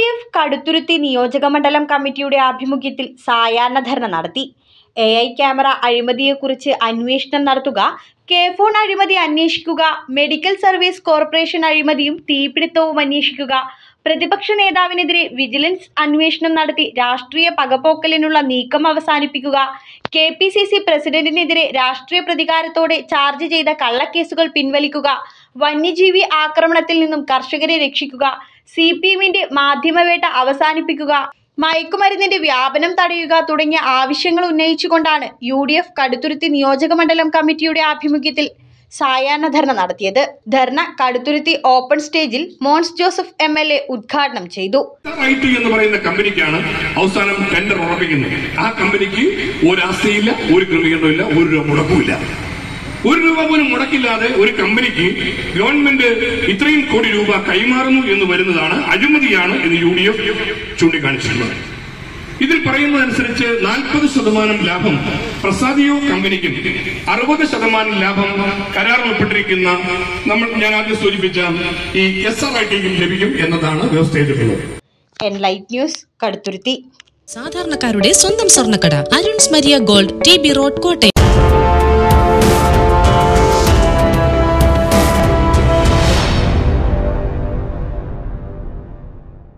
F Kaduthuruthy നിയോജകമണ്ഡലം കമ്മിറ്റിയുടെ ആഭിമുഖ്യത്തിൽ സായാഹ്ന ധർണ നടത്തി എ ഐ ക്യാമറ അഴിമതിയെക്കുറിച്ച് അന്വേഷണം നടത്തുക കെ ഫോൺ അഴിമതി അന്വേഷിക്കുക മെഡിക്കൽ സർവീസ് കോർപ്പറേഷൻ അഴിമതിയും തീപിടുത്തവും അന്വേഷിക്കുക പ്രതിപക്ഷ നേതാവിനെതിരെ വിജിലൻസ് അന്വേഷണം നടത്തി രാഷ്ട്രീയ പകപോക്കലിനുള്ള നീക്കം അവസാനിപ്പിക്കുക കെ പി സി സി പ്രസിഡന്റിനെതിരെ രാഷ്ട്രീയ പ്രതികാരത്തോടെ ചാർജ് ചെയ്ത കള്ളക്കേസുകൾ പിൻവലിക്കുക വന്യജീവി ആക്രമണത്തിൽ നിന്നും കർഷകരെ രക്ഷിക്കുക സി പി എമ്മിന്റെ മാധ്യമവേട്ട അവസാനിപ്പിക്കുക മയക്കുമരുന്നിന്റെ വ്യാപനം തടയുക തുടങ്ങിയ ആവശ്യങ്ങൾ ഉന്നയിച്ചുകൊണ്ടാണ് യു ഡി എഫ് കടുത്തുരുത്തി നിയോജകമണ്ഡലം കമ്മിറ്റിയുടെ ആഭിമുഖ്യത്തിൽ സായാഹ്ന ധർണ നടത്തിയത് ധർണ കടുത്തുരുത്തി ഓപ്പൺ സ്റ്റേജിൽ Mons Joseph M L A ഉദ്ഘാടനം ചെയ്തു റൈറ്റ് എന്ന് പറയുന്ന കമ്പനിക്കാണ് അവസാനം ടെൻഡർ ഉറപ്പിക്കുന്നത് ആ കമ്പനിക്ക് ഒരു ആസ്തിയില്ല ഒരു ക്രമീകരണമില്ല ഒരു രൂപ മുടക്കുമില്ല ഒരു രൂപ പോലും മുടക്കില്ലാതെ ഒരു കമ്പനിക്ക് ഗവൺമെന്റ് ഇത്രയും കോടി രൂപ കൈമാറുന്നു എന്ന് വരുന്നതാണ് അഴിമതിയാണ് എന്ന് യു ഡി എഫ് ചൂണ്ടിക്കാണിച്ചിട്ടുള്ളത് ഇതിൽ പറയുന്നതനുസരിച്ച് നാൽപ്പത് ശതമാനം ലാഭം പ്രസാദിയോ കമ്പനിക്കും അറുപത് ശതമാനം ലാഭം കരാറിൽ ഉൾപ്പെട്ടിരിക്കുന്ന നമ്മൾ ഞാൻ ആദ്യം സൂചിപ്പിച്ച ഈ എസ് ആർ ഐ ടിക്കും ലഭിക്കും എന്നതാണ് വ്യവസ്ഥ ചെയ്തിട്ടുള്ളത് എൻലൈറ്റ് ന്യൂസ് കടുത്തുരുത്തി സാധാരണക്കാരുടെ സ്വന്തം സ്വർണ്ണക്കട Aruns Maria gold T B road Kottayam